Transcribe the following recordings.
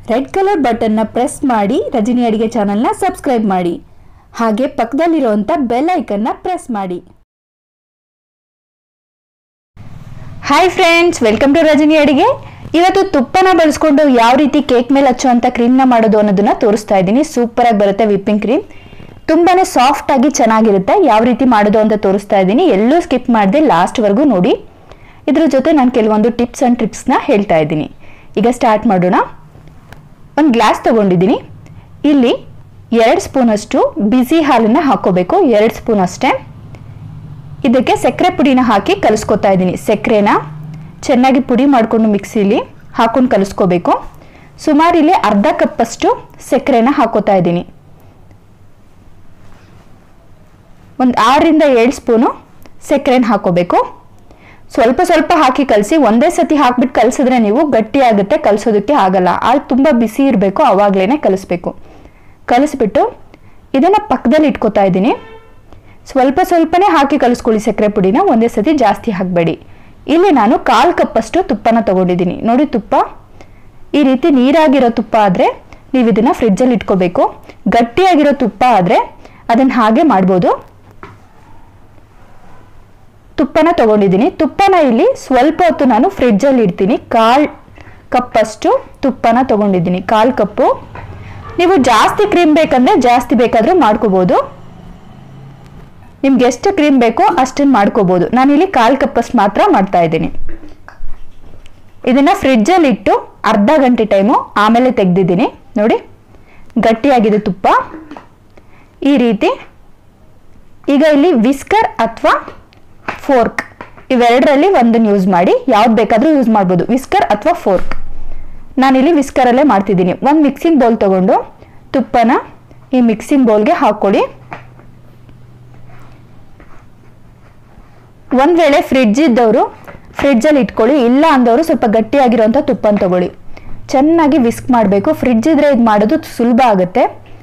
red colour ಬಟನ್ನ press ಮಾಡಿ ರಜನಿ ಅಡಿಗೆ ಚಾನಲ್ನ ಸಬ್ಸ್ಕ್ರೈಬ್ ಮಾಡಿ ಹಾಗೆ ಪಕ್ಕದಲ್ಲಿರುವಂಥ ಬೆಲ್ ಐಕನ್ನ ಪ್ರೆಸ್ ಮಾಡಿ hi friends welcome to Rajani Adige ಇವತ್ತು ತುಪ್ಪನ ಬಳಸ್ಕೊಂಡು ಯಾವ ರೀತಿ ಕೇಕ್ ಮೇಲೆ ಹಚ್ಚುವಂಥ ಕ್ರೀಮ್ನ ಮಾಡೋದು ಅನ್ನೋದನ್ನ ತೋರಿಸ್ತಾ ಇದ್ದೀನಿ ಸೂಪರ್ ಆಗಿ ಬರುತ್ತೆ ವಿಪ್ಪಿಂಗ್ ಕ್ರೀಮ್ ತುಂಬಾನೇ ಸಾಫ್ಟ್ ಆಗಿ ಚೆನ್ನಾಗಿರುತ್ತೆ ಯಾವ ರೀತಿ ಮಾಡೋದು ಅಂತ ತೋರಿಸ್ತಾ ಇದ್ದೀನಿ ಎಲ್ಲೂ ಸ್ಕಿಪ್ ಮಾಡದೆ ಲಾಸ್ಟ್ವರೆಗೂ ನೋಡಿ ಇದ್ರ ಜೊತೆ ನಾನು ಕೆಲವೊಂದು ಟಿಪ್ಸ್ ಆ್ಯಂಡ್ ಟ್ರಿಕ್ಸ್ನ ಹೇಳ್ತಾ ಇದ್ದೀನಿ ಈಗ ಸ್ಟಾರ್ಟ್ ಮಾಡೋಣ ಒಂದು ಗ್ಲಾಸ್ ತಗೊಂಡಿದ್ದೀನಿ ಇಲ್ಲಿ ಎರಡು ಸ್ಪೂನಷ್ಟು ಬಿಸಿ ಹಾಲನ್ನು ಹಾಕೋಬೇಕು ಎರಡು ಸ್ಪೂನ್ ಅಷ್ಟೇ ಇದಕ್ಕೆ ಸಕ್ಕರೆ ಪುಡಿನ ಹಾಕಿ ಕಲಿಸ್ಕೊತಾ ಇದ್ದೀನಿ ಸಕ್ಕರೆನ ಚೆನ್ನಾಗಿ ಪುಡಿ ಮಾಡಿಕೊಂಡು ಮಿಕ್ಸಿಲಿ ಹಾಕೊಂಡು ಕಲಿಸ್ಕೋಬೇಕು ಸುಮಾರು ಇಲ್ಲಿ ಅರ್ಧ ಕಪ್ಪಷ್ಟು ಸಕ್ಕರೆನ ಹಾಕೋತಾ ಇದ್ದೀನಿ ಒಂದು ಆರರಿಂದ ಏಳು ಸ್ಪೂನು ಸಕ್ಕರೆನ ಹಾಕೋಬೇಕು ಸ್ವಲ್ಪ ಸ್ವಲ್ಪ ಹಾಕಿ ಕಲಸಿ ಒಂದೇ ಸತಿ ಹಾಕ್ಬಿಟ್ಟು ಕಲಸಿದ್ರೆ ನೀವು ಗಟ್ಟಿ ಆಗುತ್ತೆ ಕಲಸೋದಕ್ಕೆ ಆಗಲ್ಲ ಹಾಲು ತುಂಬ ಬಿಸಿ ಇರಬೇಕು ಆವಾಗಲೇ ಕಲಿಸ್ಬೇಕು ಕಲಿಸ್ಬಿಟ್ಟು ಇದನ್ನು ಪಕ್ಕದಲ್ಲಿ ಇಟ್ಕೋತಾ ಇದ್ದೀನಿ ಸ್ವಲ್ಪ ಸ್ವಲ್ಪನೇ ಹಾಕಿ ಕಲಿಸ್ಕೊಳ್ಳಿ ಸಕ್ಕರೆ ಪುಡಿನ ಒಂದೇ ಸತಿ ಜಾಸ್ತಿ ಹಾಕಬೇಡಿ ಇಲ್ಲಿ ನಾನು ಕಾಲು ಕಪ್ಪಷ್ಟು ತುಪ್ಪನ ತಗೊಂಡಿದ್ದೀನಿ ನೋಡಿ ತುಪ್ಪ ಈ ರೀತಿ ನೀರಾಗಿರೋ ತುಪ್ಪ ಆದರೆ ನೀವು ಇದನ್ನು ಫ್ರಿಜ್ಜಲ್ಲಿ ಇಟ್ಕೋಬೇಕು ಗಟ್ಟಿಯಾಗಿರೋ ತುಪ್ಪ ಆದರೆ ಅದನ್ನು ಹಾಗೆ ಮಾಡ್ಬೋದು ತುಪ್ಪನ ತಗೊಂಡಿದ್ದೀನಿ ತುಪ್ಪನ ಇಲ್ಲಿ ಸ್ವಲ್ಪ ಹೊತ್ತು ನಾನು ಫ್ರಿಜ್ಜಲ್ಲಿ ಇಡ್ತೀನಿ ಕಾಲು ಕಪ್ಪಷ್ಟು ತುಪ್ಪನ ತಗೊಂಡಿದ್ದೀನಿ ಕಾಲು ಕಪ್ಪು ನೀವು ಜಾಸ್ತಿ ಕ್ರೀಮ್ ಬೇಕಂದ್ರೆ ಜಾಸ್ತಿ ಬೇಕಾದರೂ ಮಾಡ್ಕೋಬೋದು ನಿಮ್ಗೆ ಎಷ್ಟು ಕ್ರೀಮ್ ಬೇಕೋ ಅಷ್ಟನ್ನು ಮಾಡ್ಕೋಬೋದು ನಾನಿಲ್ಲಿ ಕಾಲು ಕಪ್ಪಷ್ಟು ಮಾತ್ರ ಮಾಡ್ತಾ ಇದ್ದೀನಿ ಇದನ್ನ ಫ್ರಿಜ್ಜಲ್ಲಿ ಇಟ್ಟು ಅರ್ಧ ಗಂಟೆ ಟೈಮು ಆಮೇಲೆ ತೆಗೆದಿದ್ದೀನಿ ನೋಡಿ ಗಟ್ಟಿಯಾಗಿದೆ ತುಪ್ಪ ಈ ರೀತಿ ಈಗ ಇಲ್ಲಿ ವಿಸ್ಕರ್ ಅಥವಾ ಫೋರ್ಕ್ ಇವೆರಡರಲ್ಲಿ ಒಂದನ್ನು ಯೂಸ್ ಮಾಡಿ ಯಾವ್ದು ಬೇಕಾದರೂ ಯೂಸ್ ಮಾಡ್ಬೋದು ವಿಸ್ಕರ್ ಅಥವಾ ಫೋರ್ಕ್ ನಾನಿಲ್ಲಿ ವಿಸ್ಕರಲ್ಲೇ ಮಾಡ್ತಿದ್ದೀನಿ ಒಂದು ಮಿಕ್ಸಿಂಗ್ ಬೌಲ್ ತಗೊಂಡು ತುಪ್ಪನ ಈ ಮಿಕ್ಸಿಂಗ್ ಬೌಲ್ಗೆ ಹಾಕ್ಕೊಳ್ಳಿ ಒಂದು ವೇಳೆ ಫ್ರಿಡ್ಜ್ ಇದ್ದವರು ಫ್ರಿಡ್ಜಲ್ಲಿ ಇಟ್ಕೊಳ್ಳಿ ಇಲ್ಲ ಅಂದವರು ಸ್ವಲ್ಪ ಗಟ್ಟಿಯಾಗಿರೋಂಥ ತುಪ್ಪನ ತಗೊಳ್ಳಿ ಚೆನ್ನಾಗಿ ವಿಸ್ಕ್ ಮಾಡಬೇಕು ಫ್ರಿಡ್ಜ್ ಇದ್ರೆ ಇದು ಮಾಡೋದು ಸುಲಭ ಆಗುತ್ತೆ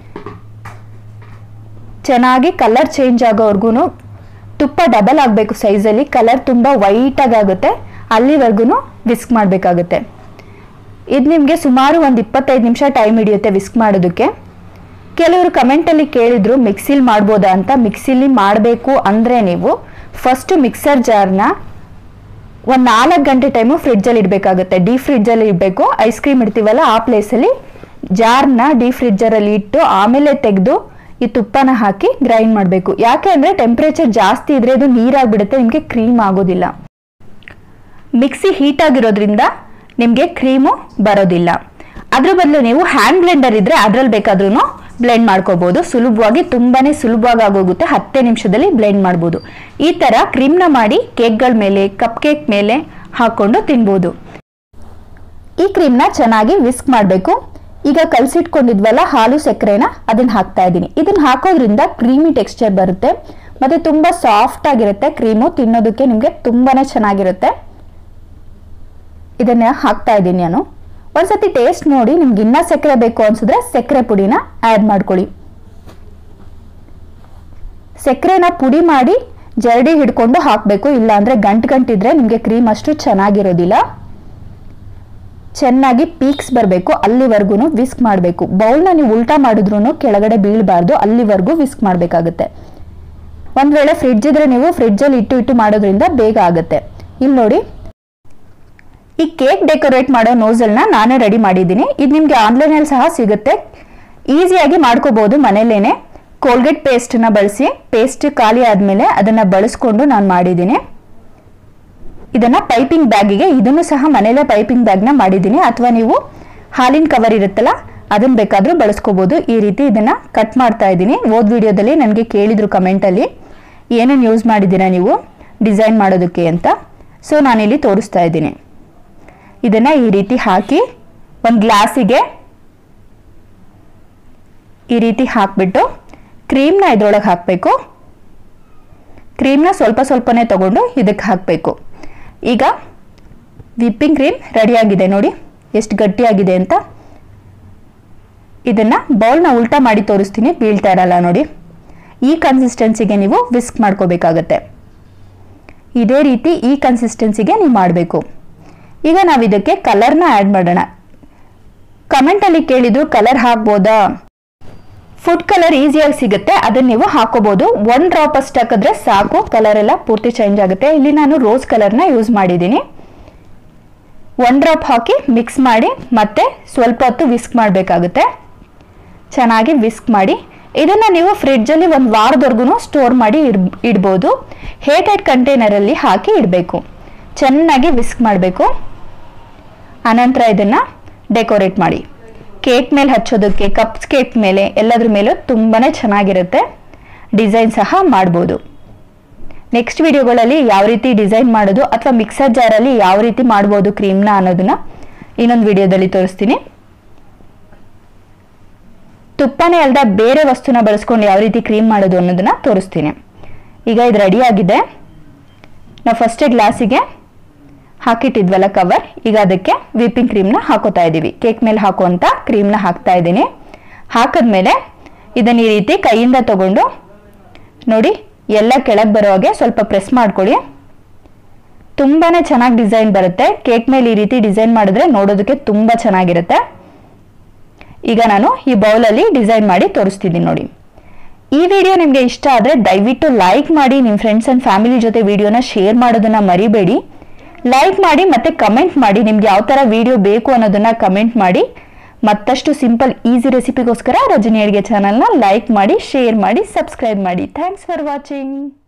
ಚೆನ್ನಾಗಿ ಕಲರ್ ಚೇಂಜ್ ಆಗೋವರೆಗೂ ತುಪ್ಪ ಡಬಲ್ ಆಗಬೇಕು ಸೈಜಲ್ಲಿ ಕಲರ್ ತುಂಬ ವೈಟಾಗಿ ಆಗುತ್ತೆ ಅಲ್ಲಿವರೆಗೂ ವಿಸ್ಕ್ ಮಾಡಬೇಕಾಗುತ್ತೆ ಇದು ನಿಮಗೆ ಸುಮಾರು ಒಂದು ಇಪ್ಪತ್ತೈದು ನಿಮಿಷ ಟೈಮ್ ಹಿಡಿಯುತ್ತೆ ವಿಸ್ಕ್ ಮಾಡೋದಕ್ಕೆ ಕೆಲವರು ಕಮೆಂಟಲ್ಲಿ ಕೇಳಿದ್ರು ಮಿಕ್ಸಿಲಿ ಮಾಡ್ಬೋದಾ ಅಂತ ಮಿಕ್ಸಿಲಿ ಮಾಡಬೇಕು ಅಂದರೆ ನೀವು ಫಸ್ಟ್ ಮಿಕ್ಸರ್ ಜಾರ್ನ ಒಂದು ನಾಲ್ಕು ಗಂಟೆ ಟೈಮು ಫ್ರಿಡ್ಜಲ್ಲಿ ಇಡಬೇಕಾಗುತ್ತೆ ಡೀಪ್ ಫ್ರಿಡ್ಜಲ್ಲಿ ಇಡಬೇಕು ಐಸ್ ಕ್ರೀಮ್ ಇಡ್ತೀವಲ್ಲ ಆ ಪ್ಲೇಸಲ್ಲಿ ಜಾರ್ನ ಡೀಪ್ ಫ್ರಿಡ್ಜರಲ್ಲಿ ಇಟ್ಟು ಆಮೇಲೆ ತೆಗೆದು ಈ ತುಪ್ಪನ ಹಾಕಿ ಗ್ರೈಂಡ್ ಮಾಡಬೇಕು ಯಾಕೆ ಅಂದರೆ ಟೆಂಪ್ರೇಚರ್ ಜಾಸ್ತಿ ಇದ್ರೆ ಇದು ನೀರಾಗ್ಬಿಡುತ್ತೆ ನಿಮಗೆ ಕ್ರೀಮ್ ಆಗೋದಿಲ್ಲ ಮಿಕ್ಸಿ ಹೀಟ್ ಆಗಿರೋದ್ರಿಂದ ನಿಮಗೆ ಕ್ರೀಮು ಬರೋದಿಲ್ಲ ಅದ್ರ ಬದಲು ನೀವು ಹ್ಯಾಂಡ್ ಬ್ಲೆಂಡರ್ ಇದ್ರೆ ಅದ್ರಲ್ಲಿ ಬೇಕಾದ್ರೂ ಬ್ಲೆಂಡ್ ಮಾಡ್ಕೋಬಹುದು ಸುಲಭವಾಗಿ ತುಂಬಾನೇ ಸುಲಭವಾಗಿ ಆಗೋಗುತ್ತೆ ಹತ್ತೇ ನಿಮಿಷದಲ್ಲಿ ಬ್ಲೆಂಡ್ ಮಾಡ್ಬೋದು ಈ ತರ ಕ್ರೀಮ್ನ ಮಾಡಿ ಕೇಕ್ಗಳ ಮೇಲೆ ಕಪ್ ಕೇಕ್ ಮೇಲೆ ಹಾಕೊಂಡು ತಿನ್ಬೋದು ಈ ಕ್ರೀಮ್ನ ಚೆನ್ನಾಗಿ ವಿಸ್ಕ್ ಮಾಡಬೇಕು ಈಗ ಕಲಸಿಟ್ಕೊಂಡಿದ್ವಲ್ಲ ಹಾಲು ಸಕ್ಕರೆನ ಅದನ್ನ ಹಾಕ್ತಾ ಇದ್ದೀನಿ ಇದನ್ನ ಹಾಕೋದ್ರಿಂದ ಕ್ರೀಮಿ ಟೆಕ್ಸ್ಚರ್ ಬರುತ್ತೆ ಮತ್ತೆ ತುಂಬಾ ಸಾಫ್ಟ್ ಆಗಿರುತ್ತೆ ಕ್ರೀಮು ತಿನ್ನೋದಕ್ಕೆ ನಿಮಗೆ ತುಂಬಾನೇ ಚೆನ್ನಾಗಿರುತ್ತೆ ಇದನ್ನ ಹಾಕ್ತಾ ಇದ್ದೀನಿ ನಾನು ಒಂದ್ಸತಿ ಟೇಸ್ಟ್ ನೋಡಿ ನಿಮ್ಗೆ ಇನ್ನ ಸಕ್ಕರೆ ಬೇಕು ಅನ್ಸಿದ್ರೆ ಸಕ್ಕರೆ ಪುಡಿನ ಆ್ಯಡ್ ಮಾಡ್ಕೊಳ್ಳಿ ಸಕ್ಕರೆನ ಪುಡಿ ಮಾಡಿ ಜರಡಿ ಹಿಡ್ಕೊಂಡು ಹಾಕಬೇಕು ಇಲ್ಲ ಅಂದ್ರೆ ಗಂಟು ಗಂಟಿದ್ರೆ ನಿಮಗೆ ಕ್ರೀಮ್ ಅಷ್ಟು ಚೆನ್ನಾಗಿರೋದಿಲ್ಲ ಚೆನ್ನಾಗಿ ಪೀಕ್ಸ್ ಬರಬೇಕು ಅಲ್ಲಿವರೆಗೂ ವಿಸ್ಕ್ ಮಾಡಬೇಕು ಬೌಲ್ನ ನೀವು ಉಲ್ಟಾ ಮಾಡಿದ್ರು ಕೆಳಗಡೆ ಬೀಳಬಾರ್ದು ಅಲ್ಲಿವರೆಗೂ ವಿಸ್ಕ್ ಮಾಡಬೇಕಾಗುತ್ತೆ ಒಂದ್ ವೇಳೆ ಫ್ರಿಡ್ಜ್ ಇದ್ರೆ ನೀವು ಫ್ರಿಡ್ಜಲ್ಲಿ ಇಟ್ಟು ಇಟ್ಟು ಮಾಡೋದ್ರಿಂದ ಬೇಗ ಆಗುತ್ತೆ ಇಲ್ಲಿ ನೋಡಿ ಈ ಕೇಕ್ ಡೆಕೋರೇಟ್ ಮಾಡೋ ನೋಸಲ್ನ ನಾನೇ ರೆಡಿ ಮಾಡಿದ್ದೀನಿ ಇದು ನಿಮಗೆ ಆನ್ಲೈನಲ್ಲಿ ಸಹ ಸಿಗುತ್ತೆ ಈಸಿಯಾಗಿ ಮಾಡ್ಕೋಬಹುದು ಮನೇಲೇನೆ ಕೋಲ್ಗೇಟ್ ಪೇಸ್ಟನ್ನ ಬಳಸಿ ಪೇಸ್ಟ್ ಖಾಲಿ ಆದಮೇಲೆ ಅದನ್ನು ಬಳಸ್ಕೊಂಡು ನಾನು ಮಾಡಿದ್ದೀನಿ ಇದನ್ನು ಪೈಪಿಂಗ್ ಬ್ಯಾಗಿಗೆ ಇದನ್ನು ಸಹ ಮನೇಲೆ ಪೈಪಿಂಗ್ ಬ್ಯಾಗ್ನ ಮಾಡಿದ್ದೀನಿ ಅಥವಾ ನೀವು ಹಾಲಿನ ಕವರ್ ಇರುತ್ತಲ್ಲ ಅದನ್ನು ಬೇಕಾದರೂ ಬಳಸ್ಕೋಬೋದು ಈ ರೀತಿ ಇದನ್ನು ಕಟ್ ಮಾಡ್ತಾ ಇದ್ದೀನಿ ಓದ್ ವಿಡಿಯೋದಲ್ಲಿ ನನಗೆ ಕೇಳಿದ್ರು ಕಮೆಂಟಲ್ಲಿ ಏನೇನು ಯೂಸ್ ಮಾಡಿದ್ದೀರಾ ನೀವು ಡಿಸೈನ್ ಮಾಡೋದಕ್ಕೆ ಅಂತ ಸೊ ನಾನಿಲ್ಲಿ ತೋರಿಸ್ತಾ ಇದ್ದೀನಿ ಇದನ್ನು ಈ ರೀತಿ ಹಾಕಿ ಒಂದು ಗ್ಲಾಸಿಗೆ ಈ ರೀತಿ ಹಾಕ್ಬಿಟ್ಟು ಕ್ರೀಮ್ನ ಇದ್ರೊಳಗೆ ಹಾಕಬೇಕು ಕ್ರೀಮ್ನ ಸ್ವಲ್ಪ ಸ್ವಲ್ಪನೇ ತಗೊಂಡು ಇದಕ್ಕೆ ಹಾಕಬೇಕು ಈಗ ವಿಪ್ಪಿಂಗ್ ಕ್ರೀಮ್ ರೆಡಿಯಾಗಿದೆ ನೋಡಿ ಎಷ್ಟು ಗಟ್ಟಿಯಾಗಿದೆ ಅಂತ ಇದನ್ನು ಬೌಲ್ನ ಉಲ್ಟಾ ಮಾಡಿ ತೋರಿಸ್ತೀನಿ ಬೀಳ್ತಾ ಇರಲ್ಲ ನೋಡಿ ಈ ಕನ್ಸಿಸ್ಟೆನ್ಸಿಗೆ ನೀವು ವಿಸ್ಕ್ ಮಾಡ್ಕೋಬೇಕಾಗತ್ತೆ ಇದೇ ರೀತಿ ಈ ಕನ್ಸಿಸ್ಟೆನ್ಸಿಗೆ ನೀವು ಮಾಡಬೇಕು ಈಗ ನಾವು ಇದಕ್ಕೆ ಕಲರ್ನ ಆ್ಯಡ್ ಮಾಡೋಣ ಕಮೆಂಟಲ್ಲಿ ಕೇಳಿದ್ರು ಕಲರ್ ಹಾಕ್ಬೋದಾ ಫುಡ್ ಕಲರ್ ಈಸಿಯಾಗಿ ಸಿಗುತ್ತೆ ಅದನ್ನ ನೀವು ಹಾಕೋಬಹುದು ಒನ್ ಡ್ರಾಪ್ ಅಷ್ಟು ಹಾಕಿದ್ರೆ ಸಾಕು ಕಲರ್ ಎಲ್ಲ ಪೂರ್ತಿ ಚೇಂಜ್ ಆಗುತ್ತೆ ಇಲ್ಲಿ ನಾನು ರೋಸ್ ಕಲರ್ನ ಯೂಸ್ ಮಾಡಿದ್ದೀನಿ ಒನ್ ಡ್ರಾಪ್ ಹಾಕಿ ಮಿಕ್ಸ್ ಮಾಡಿ ಮತ್ತೆ ಸ್ವಲ್ಪ ಹೊತ್ತು ವಿಸ್ಕ್ ಮಾಡಬೇಕಾಗುತ್ತೆ ಚೆನ್ನಾಗಿ ವಿಸ್ಕ್ ಮಾಡಿ ಇದನ್ನು ನೀವು ಫ್ರಿಡ್ಜಲ್ಲಿ ಒಂದು ವಾರದವರೆಗೂ ಸ್ಟೋರ್ ಮಾಡಿ ಇಡ್ ಇಡ್ಬೋದು ಹೇಟೆಡ್ ಕಂಟೈನರಲ್ಲಿ ಹಾಕಿ ಇಡಬೇಕು ಚೆನ್ನಾಗಿ ವಿಸ್ಕ್ ಮಾಡಬೇಕು ಆನಂತರ ಇದನ್ನು ಡೆಕೋರೇಟ್ ಮಾಡಿ ಕೇಕ್ ಮೇಲೆ ಹಚ್ಚೋದಕ್ಕೆ ಕಪ್ಸ್ ಕೇಕ್ ಮೇಲೆ ಎಲ್ಲದ್ರ ಮೇಲೂ ತುಂಬಾ ಚೆನ್ನಾಗಿರುತ್ತೆ ಡಿಸೈನ್ ಸಹ ಮಾಡ್ಬೋದು ನೆಕ್ಸ್ಟ್ ವಿಡಿಯೋಗಳಲ್ಲಿ ಯಾವ ರೀತಿ ಡಿಸೈನ್ ಮಾಡೋದು ಅಥವಾ ಮಿಕ್ಸರ್ ಜಾರಲ್ಲಿ ಯಾವ ರೀತಿ ಮಾಡ್ಬೋದು ಕ್ರೀಮ್ನ ಅನ್ನೋದನ್ನ ಇನ್ನೊಂದು ವಿಡಿಯೋದಲ್ಲಿ ತೋರಿಸ್ತೀನಿ ತುಪ್ಪನೇ ಅಲ್ಲದೆ ಬೇರೆ ವಸ್ತುನ ಬಳಸ್ಕೊಂಡು ಯಾವ ರೀತಿ ಕ್ರೀಮ್ ಮಾಡೋದು ಅನ್ನೋದನ್ನ ತೋರಿಸ್ತೀನಿ ಈಗ ಇದು ರೆಡಿ ಆಗಿದೆ ನಾವು ಫಸ್ಟೇ ಗ್ಲಾಸಿಗೆ ಹಾಕಿಟ್ಟಿದ್ವಲ್ಲ ಕವರ್ ಈಗ ಅದಕ್ಕೆ ವಿಪ್ಪಿಂಗ್ ಕ್ರೀಮ್ನ ಹಾಕೋತಾ ಇದ್ದೀವಿ ಕೇಕ್ ಮೇಲೆ ಹಾಕುವಂಥ ಕ್ರೀಮ್ನ ಹಾಕ್ತಾ ಇದ್ದೀನಿ ಹಾಕಿದ್ಮೇಲೆ ಇದನ್ನ ಈ ರೀತಿ ಕೈಯಿಂದ ತಗೊಂಡು ನೋಡಿ ಎಲ್ಲ ಕೆಳಗೆ ಬರೋ ಹಾಗೆ ಸ್ವಲ್ಪ ಪ್ರೆಸ್ ಮಾಡ್ಕೊಳ್ಳಿ ತುಂಬಾ ಚೆನ್ನಾಗಿ ಡಿಸೈನ್ ಬರುತ್ತೆ ಕೇಕ್ ಮೇಲೆ ಈ ರೀತಿ ಡಿಸೈನ್ ಮಾಡಿದ್ರೆ ನೋಡೋದಕ್ಕೆ ತುಂಬ ಚೆನ್ನಾಗಿರುತ್ತೆ ಈಗ ನಾನು ಈ ಬೌಲಲ್ಲಿ ಡಿಸೈನ್ ಮಾಡಿ ತೋರಿಸ್ತಿದ್ದೀನಿ ನೋಡಿ ಈ ವಿಡಿಯೋ ನಿಮಗೆ ಇಷ್ಟ ಆದರೆ ದಯವಿಟ್ಟು ಲೈಕ್ ಮಾಡಿ ನಿಮ್ಮ ಫ್ರೆಂಡ್ಸ್ ಆ್ಯಂಡ್ ಫ್ಯಾಮಿಲಿ ಜೊತೆ ವಿಡಿಯೋನ ಶೇರ್ ಮಾಡೋದನ್ನ ಮರಿಬೇಡಿ ಲೈಕ್ ಮಾಡಿ ಮತ್ತೆ ಕಮೆಂಟ್ ಮಾಡಿ ನಿಮ್ಗೆ ಯಾವ ಥರ ವಿಡಿಯೋ ಬೇಕು ಅನ್ನೋದನ್ನ ಕಮೆಂಟ್ ಮಾಡಿ ಮತ್ತಷ್ಟು ಸಿಂಪಲ್ ಈಸಿ ರೆಸಿಪಿಗೋಸ್ಕರ ರಜನಿ ಅಡುಗೆ ಚಾನಲ್ನ ಲೈಕ್ ಮಾಡಿ ಶೇರ್ ಮಾಡಿ ಸಬ್ಸ್ಕ್ರೈಬ್ ಮಾಡಿ ಥ್ಯಾಂಕ್ಸ್ ಫಾರ್ ವಾಚಿಂಗ್